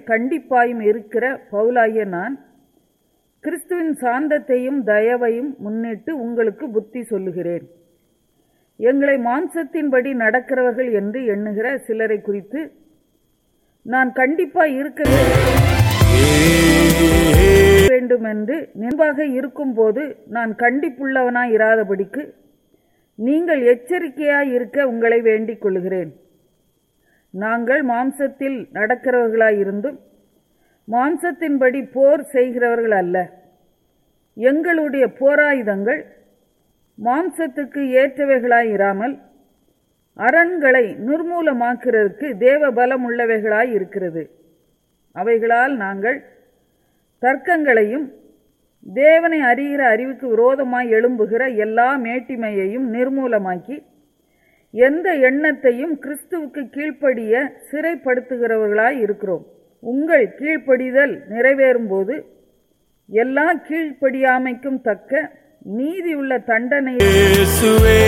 கண்டிப்பாயும் இருக்கிற பவுலாகிய நான் கிறிஸ்துவின் சாந்தத்தையும் தயவையும் முன்னிட்டு உங்களுக்கு புத்தி சொல்லுகிறேன் எங்களை மாம்சத்தின்படி நடக்கிறவர்கள் என்று எண்ணுகிற சிலரை குறித்து நான் கண்டிப்பாய் இருக்க வேண்டும் என்று நினைவாக இருக்கும்போது நான் கண்டிப்புள்ளவனாய் இராதபடிக்கு நீங்கள் எச்சரிக்கையாய் இருக்க உங்களை வேண்டிக் கொள்கிறேன் நாங்கள் மாம்சத்தில் நடக்கிறவர்களாயிருந்தும் மாம்சத்தின்படி போர் செய்கிறவர்கள் அல்ல எங்களுடைய போராயுதங்கள் மாம்சத்துக்கு ஏற்றவைகளாயிராமல் அரண்களை நிர்மூலமாக்குறதுக்கு தேவ பலம் உள்ளவைகளாய் இருக்கிறது அவைகளால் நாங்கள் தர்க்கங்களையும் தேவனை அறிகிற அறிவுக்கு விரோதமாய் எழும்புகிற எல்லா மேட்டிமையையும் நிர்மூலமாக்கி எந்த எண்ணத்தையும் கிறிஸ்துவுக்கு கீழ்ப்படிய சிறைப்படுத்துகிறவர்களாய் இருக்கிறோம் உங்கள் கீழ்ப்படிதல் நிறைவேறும்போது எல்லா கீழ்ப்படியாமைக்கும் தக்க நீதியுள்ள தண்டனை இயேசுவே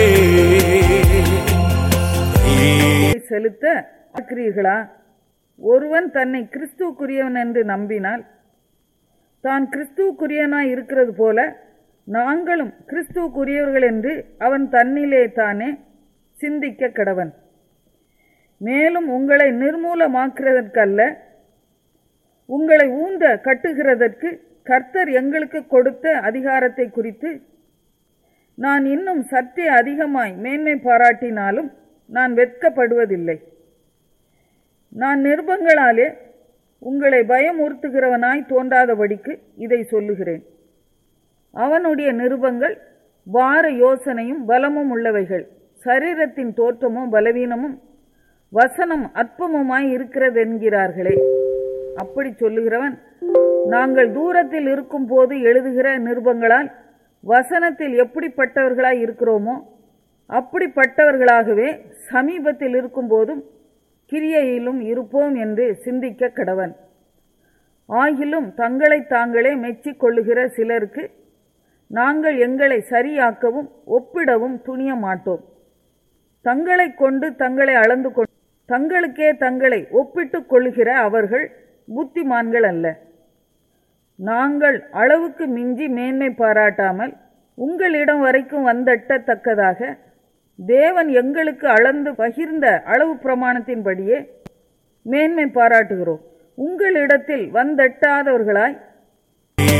செலுத்த பார்க்கிறீர்களா ஒருவன் தன்னை கிறிஸ்துவுக்குரியவன் என்று நம்பினால் தான் கிறிஸ்துவுக்குரியவனாய் இருக்கிறது போல நாங்களும் கிறிஸ்துவுக்குரியவர்கள் என்று அவன் தன்னிலே தானே சிந்திக்க கடவன் மேலும் உங்களை நிர்மூலமாக்குறதற்கல்ல உங்களை ஊந்த கட்டுகிறதற்கு கர்த்தர் எங்களுக்கு கொடுத்த அதிகாரத்தை குறித்து நான் இன்னும் சற்றே அதிகமாய் மேன்மை பாராட்டினாலும் நான் வெட்கப்படுவதில்லை நான் நிருபங்களாலே உங்களை பயமுறுத்துகிறவனாய் தோன்றாதபடிக்கு இதை சொல்லுகிறேன் அவனுடைய நிருபங்கள் வார யோசனையும் பலமும் உள்ளவைகள் சரீரத்தின் தோற்றமும் பலவீனமும் வசனம் அற்பமுமாய் இருக்கிறதென்கிறார்களே அப்படி சொல்லுகிறவன் நாங்கள் தூரத்தில் இருக்கும் போது எழுதுகிற நிருபங்களால் வசனத்தில் எப்படிப்பட்டவர்களாய் இருக்கிறோமோ அப்படிப்பட்டவர்களாகவே சமீபத்தில் இருக்கும்போதும் கிரியையிலும் இருப்போம் என்று சிந்திக்க கடவன் ஆகிலும் தங்களை தாங்களே மெச்சிக் கொள்ளுகிற சிலருக்கு நாங்கள் எங்களை சரியாக்கவும் ஒப்பிடவும் துணிய மாட்டோம் தங்களை கொண்டு தங்களை அளந்து கொண்டு தங்களுக்கே தங்களை ஒப்பிட்டுக் கொள்ளுகிற அவர்கள் புத்திமான்கள் அல்ல நாங்கள் அளவுக்கு மிஞ்சி மேன்மை பாராட்டாமல் உங்களிடம் வரைக்கும் வந்தட்டத்தக்கதாக தேவன் எங்களுக்கு அளந்து பகிர்ந்த அளவு பிரமாணத்தின்படியே மேன்மை பாராட்டுகிறோம் உங்களிடத்தில் வந்தெட்டாதவர்களாய்